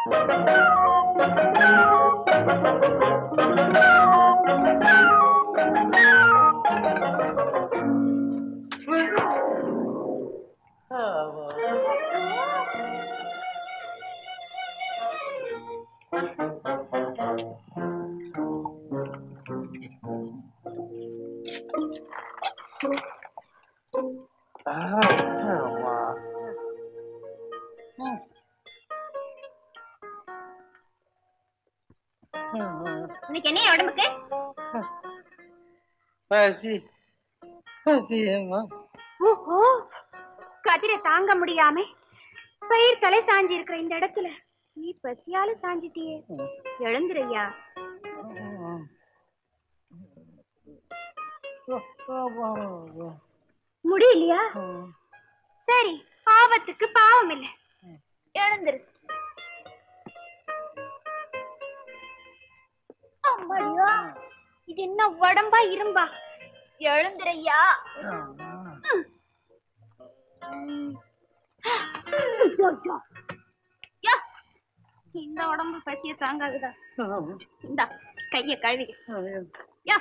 இன்னைக்கு என்ன உடம்புக்கு பசி பசியம்மா ஓஹோ கதிரை தாங்க முடியாம பயிர் தலை சாஞ்சி இருக்கிற இந்த இடத்துல நீ பசியால சாஞ்சிட்டியே எழுந்துரையா முடியலையா சரி ஆபத்துக்கு பாவம் இல்ல எழுந்துரு அம்மாடியா இது என்ன உடம்பா இரும்பா எழுந்துரையா யா, இந்த உடம்பு பசிய தாங்காதுடா இந்த கைய கழுவி யா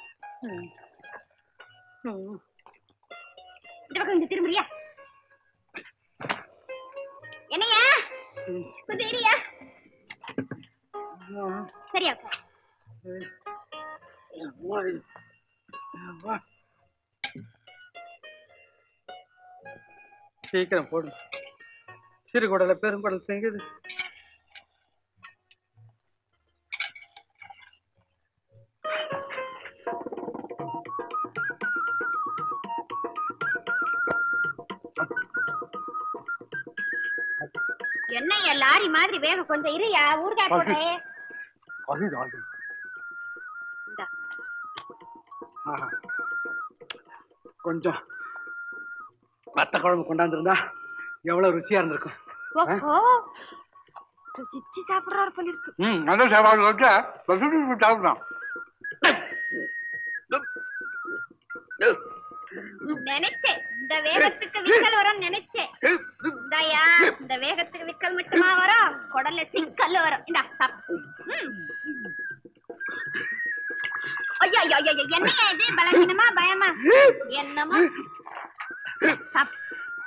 இந்த பக்கம் இந்த திரும்புறியா என்னையா கொஞ்சம் இரியா சரியா சீக்கிரம் போடு சிறுகுடல பெருங்குடல் செங்குது என்னையா லாரி மாதிரி வேகம் கொஞ்சம் இரியா ஊறுகாய் போடுறேன் அதுதான் இந்தா. ஆஹா. கொஞ்சம் வத்த குழம்பு கொண்டாந்துருந்தா எவ்வளவு ருசியா இருந்திருக்கும் ஓஹோ ருசிச்சு சாப்பிடுறாரு போல இருக்கு ம் நல்ல சாப்பாடு வச்சா பசுட்டு சாப்பிடலாம் நினைச்சேன் இந்த வேகத்துக்கு விக்கல் வரும் நினைச்சேன் இந்தாயா இந்த வேகத்துக்கு விக்கல் மட்டுமா வரும் குடல்ல சிக்கல் வரும் இந்தா சாப்பிடு ம். ஐயா ஐயா ஐயா ஐயா, என்னையா இது பலவீனமா பயமா என்னமோ சாப்~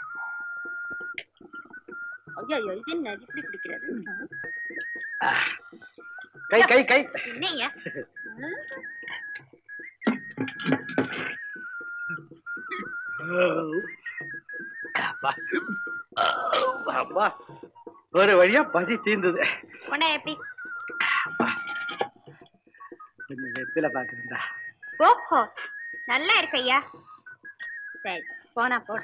ஐயா ஐயா இது என்ன இப்படி குடிக்கிறது கை கை கை என்னய்யா ம்? அப்பா. அப்பா. ஒரு வழியா பசி தீர்ந்தது உன்னை எப்படி கொஞ்சம் வெத்தில பாக்குறா ஓஹோ நல்லா இருக்கு ஐயா சரி போனா போ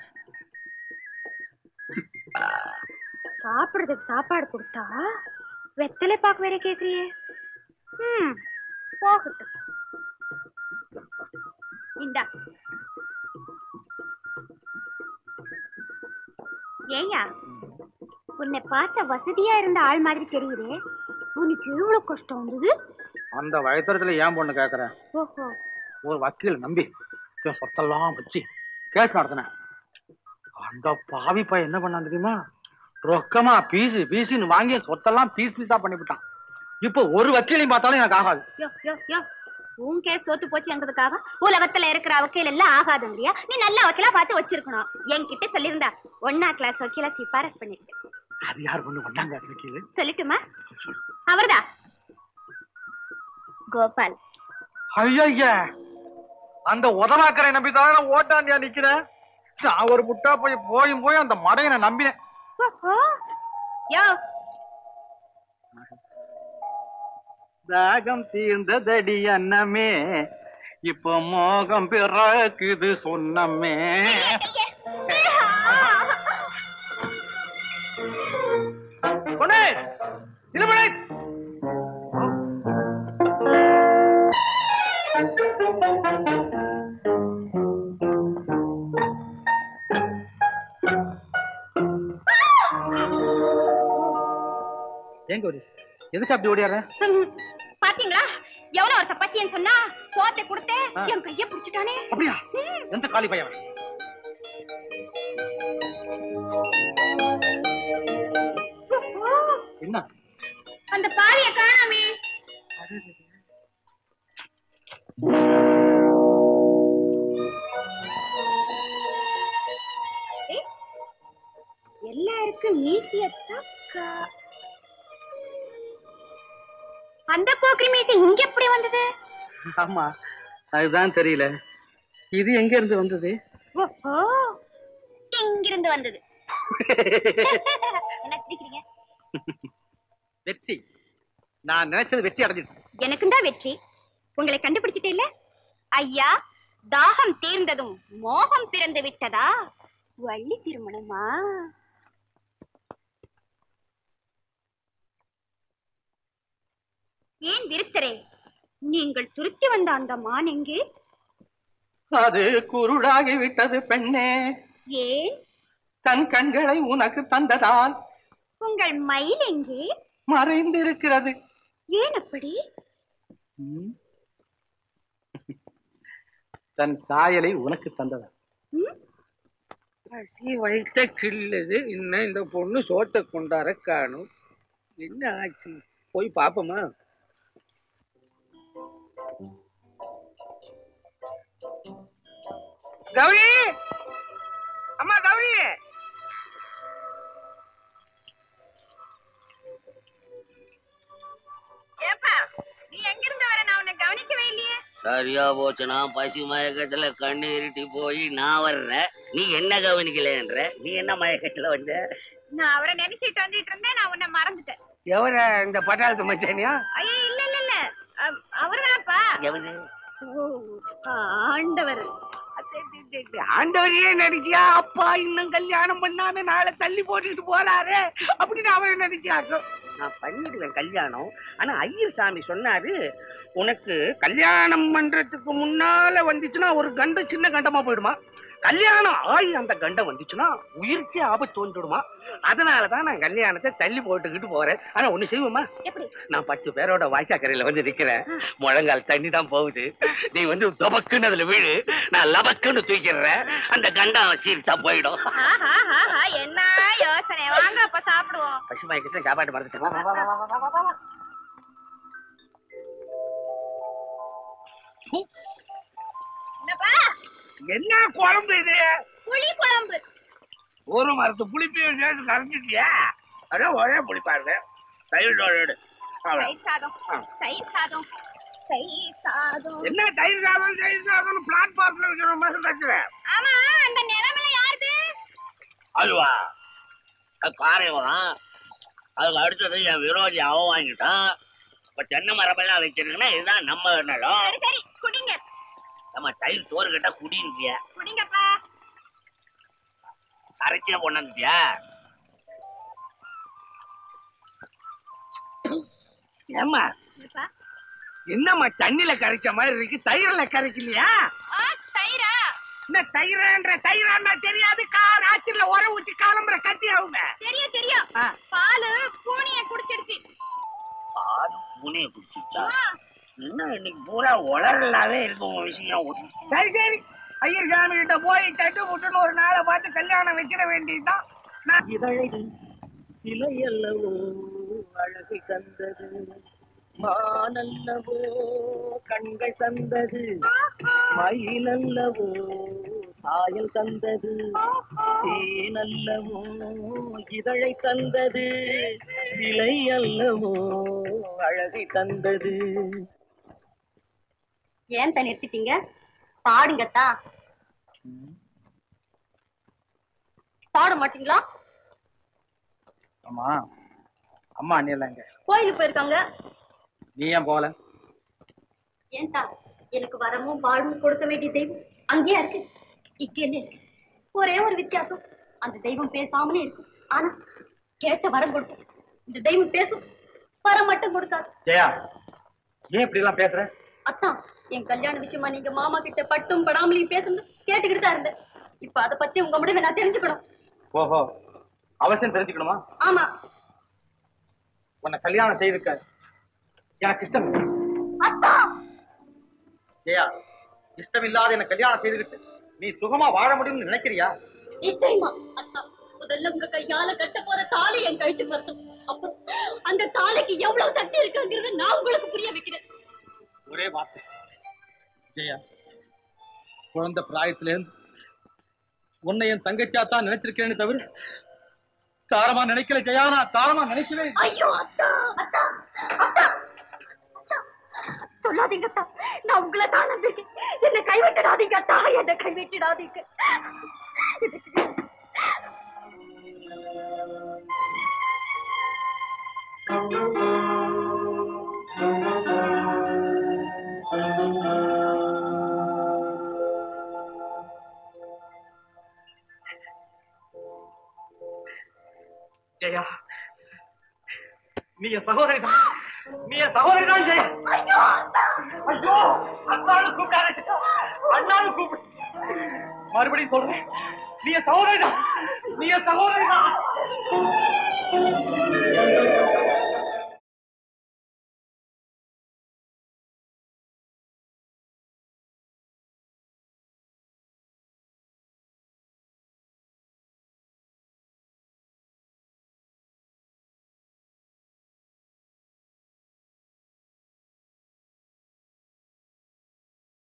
சாப்பிடுறதுக்கு சாப்பாடு கொடுத்தா வெத்தலை பாக்கு வேற கேக்குறியே ம் போகட்டும் இந்தா ஏய்யா உன்னை பார்த்த வசதியா இருந்த ஆள் மாதிரி தெரியுதே உனக்கு எவ்வளவு கஷ்டம் வந்தது அந்த வயசுல ஏன் பொண்ணு கேக்குறேன் ஓஹோ ஒரு வக்கீல் நம்பி என் சொத்தெல்லாம் வச்சு கேஸ் நடத்தினேன் அந்த பாவி பையன் என்ன பண்ணான் தெரியுமா ரொக்கமா பீசு பீசுன்னு வாங்கி சொத்தெல்லாம் பீஸ் பீஸா பண்ணிவிட்டான் இப்போ ஒரு வக்கீலையும் பார்த்தாலும் எனக்கு ஆகாது யோ யோ யோ உன் கேஸ் தோத்து போச்சுங்கிறதுக்காக உலகத்துல இருக்கிற வக்கீல் எல்லாம் ஆகாதுங்கறியா நீ நல்ல வக்கீலா பார்த்து வச்சிருக்கணும் என்கிட்ட சொல்லியிருந்தா ஒன்னா கிளாஸ் வக்கீலா சிபாரஸ் பண்ணிருக்கேன் அது யார் பொண்ணு ஒன்னாங்க வக்கீல் சொல்லட்டுமா அவர்தா கோபால் ஐயா அந்த உதவாக்கரை நம்பி தான் ஓட்டாண்டியா நிக்கிறேன் நான் ஒரு முட்டா போய் போயும் போய் அந்த மடையனை நம்பினேன் ஓஹோ யோ தாகம் தீர்ந்ததடி அன்னமே இப்போ மோகம் பிறக்குது சொன்னமே பொண்ணு இளமணி எங்க ஒரு எதுக்கு அப்படி ஓடியார ம், பாத்தீங்களா எவனோ ஒருத்த பத்தியன்னு சொன்னா சோத்தை கொடுத்தேன் ஆ. என் கைய புடிச்சிட்டானே அப்படியா எந்த காலி பையன் ஓஹோ, என்ன காணாமே ஏய், எல்லாருக்கும் மீசிய தக்கா அந்த போக்கிரி மீசி இங்க எப்படி வந்தது ஆமா அதுதான் தெரியல இது எங்க இருந்து வந்தது ஓஹோ இங்கிருந்து வந்தது என்ன சிரிக்கிறீங்க வெற்றி நான் நினைச்சது வெற்றி அடைஞ்சிருச்சு எனக்கும் தான் வெற்றி உங்களை கண்டுபிடிச்சிட்டே இல்ல ஐயா தாகம் தீர்ந்ததும் மோகம் பிறந்து விட்டதா வள்ளி திருமணமா ஏன் விருத்தரே நீங்கள் துருத்தி வந்த அந்த மான் எங்கே அது குருடாகி விட்டது பெண்ணே ஏன் தன் கண்களை உனக்கு தந்ததால் உங்கள் மயில் எங்கே மறைந்திருக்கிறது ஏன் அப்படி ம். தன் சாயலை உனக்கு தந்ததா ம்? பசி வயிற்ற கிள்ளுது இன்னும் இந்த பொண்ணு சோத்தை கொண்டார காணும் என்ன ஆச்சு போய் பாப்போமா கௌரி அம்மா கௌரி ஏப்பா நீ எங்கிருந்து வர நான் உன்னை கவனிக்கவே இல்லையே சரியா போச்சுனா பசி மயக்கத்துல கண்ணு இருட்டி போய் நான் வர்றேன் நீ என்ன கவனிக்கலன்ற நீ என்ன மயக்கத்துல வந்த நான் அவரை நினைச்சிட்டு வந்துட்டு இருந்தேன் நான் உன்னை மறந்துட்டேன் எவர இந்த பட்டாளத்து மச்சானியா ஐயோ இல்ல இல்ல இல்ல அவ- அவர்தான்ப்பா எவனு ஓ, ஆண்டவர் ஆண்டவரையே நடிச்சியா அப்பா இன்னும் கல்யாணம் பண்ணாம நாளை தள்ளி போட்டுட்டு போறாரு அப்படின்னு அவரை நடிச்சாக்கும் நான் பண்ணிடுவேன் கல்யாணம் ஆனா ஐயர் சாமி சொன்னாரு உனக்கு கல்யாணம் பண்றதுக்கு முன்னால வந்துச்சுன்னா ஒரு கண்டம் சின்ன கண்டமா போயிடுமா கல்யாணம் ஆகி அந்த கண்டம் வந்துச்சுன்னா உயிருக்கே ஆபத்து வந்துடுமா அதனாலதான் நான் கல்யாணத்தை தள்ளி போட்டுக்கிட்டு போறேன் ஆனா ஒண்ணு செய்வோமா எப்படி நான் பத்து பேரோட வாய்க்காக்கரையில வந்து நிக்கிறேன் முழங்கால் தண்ணி தான் போகுது நீ வந்து தொபக்குன்னு அதுல வீழு நான் லபக்குன்னு தூக்கிடுறேன் அந்த கண்டம் சீர்த்தா போயிடும் ஆஹா, என்ன யோசனை வாங்க அப்ப சாப்பிடுவோம் பசு மயக்கத்துல சாப்பாடு மறந்துட்டேன் வா, வா, வா, வா, வா, வா, வா, வா. என்னப்பா என்ன குழம்பு இது புளி குழம்பு ஒரு மரத்து புளிப்பையும் சேர்த்து கரைஞ்சிட்டியா அதான் ஒரே புளிப்பாருங்க தயிரோட எடு. அவ்வளவு. தயிர் சாதம் ஆ. தயிர் சாதம் தயிர் சாதம் என்ன தயிர் சாதம் தயிர் சாதம் பிளாட்ஃபார்ம்ல வைக்கிற மாதிரி கட்டுற ஆமா அந்த நிலைமையில யாருது அதுவா அது காரைவரம் அதுக்கு அடுத்தது என் விரோதி அவன் வாங்கிட்டான் இப்ப தென்னை மரமெல்லாம் வச்சிருக்கேன்னா இதுதான் நம்ம நிலம் சரி சரி குடிங்க நம்ம தயிர் சோறு கிட்ட குடியிருக்கிய குடிங்கப்பா கரைச்சியா கொண்டாந்துட்டியா ஏம்மா என்னப்பா? என்னம்மா தண்ணில கரைச்ச மாதிரி இருக்கு தயிர்ல கரைக்கலையா ஆ தயிரா என்ன தயிரன்ற தயிரான்னா தெரியாது கா ராத்திரில உர ஊத்தி காலம்புற கட்டி அவங்க தெரியும் தெரியும் ஆ. பாலு பூனிய குடிச்சிடுச்சு பால் பூனையை குடிச்சிச்சா ஆ, என்ன இன்னைக்கு பூரா உளறலாவே இருக்கு உன் விஷயம் சரி சரி ஐயர் சாமி கிட்ட போய் தட்டு முட்டுன்னு ஒரு நாளை பார்த்து கல்யாணம் வச்சிட வேண்டியதுதான் நான் இதழடி இலையல்லவோ அழகை தந்தது மானல்லவோ கண்கள் தந்தது மயிலல்லவோ சாயல் தந்தது தேனல்லவோ இதழை தந்தது இலை அல்லவோ அழகை தந்தது ஏன் தான் நிறுத்திட்டீங்க பாடுங்கத்தா பாட மாட்டீங்களா ஆமா அம்மா அண்ணி எல்லாம் இங்க கோயிலுக்கு போயிருக்காங்க நீ ஏன் போகல ஏன்டா எனக்கு வரமும் பாடும் கொடுக்க வேண்டிய தெய்வம் அங்கேயா இருக்கு இங்க என்ன இருக்கு ஒரே ஒரு வித்தியாசம் அந்த தெய்வம் பேசாமலே இருக்கும் ஆனா கேட்ட வரம் கொடுக்கும் இந்த தெய்வம் பேசும் வரம் மட்டும் கொடுக்காது ஜெயா ஏன் இப்படி எல்லாம் பேசுற அத்தான் என் கல்யாண விஷயமா நீங்க மாமா கிட்ட பட்டும் படாமலையும் பேசுறது கேட்டுக்கிட்டு தான் இருந்தேன் இப்ப அத பத்தி உங்க முடிவை நான் தெரிஞ்சுக்கணும் ஓஹோ அவசியம் தெரிஞ்சுக்கணுமா ஆமா உன்னை கல்யாணம் செய்திருக்க எனக்கு இஷ்டம் இல்லை. அத்தா ஜெயா இஷ்டம் இல்லாத என்ன கல்யாணம் செய்துக்கிட்டு நீ சுகமா வாழ முடியும்னு நினைக்கிறியா நிச்சயமா அத்தா முதல்ல உங்க கையால கட்ட போற தாலி என் கழுத்து பத்தும் அப்புறம் அந்த தாலிக்கு எவ்வளவு சக்தி இருக்குங்கிறத நான் உங்களுக்கு புரிய வைக்கிறேன் ஒரே வார்த்தை ஜெயா குழந்தை பிராயத்துல இருந்து உன்னை என் தங்கச்சியா தான் நினைச்சிருக்கேன்னு தவிர தாரமா நினைக்கல ஜெயா நான் தாரமா நினைக்கவே இல்லை. ஐயோ அத்தா அத்தா அத்தா அத்தா. சொல்லாதீங்க அத்தா நான் உங்களை தான் நம்பிருக்கேன் என்னை கைவிட்டுடாதீங்க அத்தா என்னை கைவிட்டுடாதீங்க ஜெயா நீ என் சகோதரி தான் நீ என் சகோதரி தான் ஜெயா ஐயோ அத்தா ஐயோ அண்ணான்னு கூப்பிடாத ஜெயா. அண்ணான்னு கூப்பிடு மறுபடியும் சொல்றேன் நீ என் சகோதரி தான் நீ என் சகோதரி தான்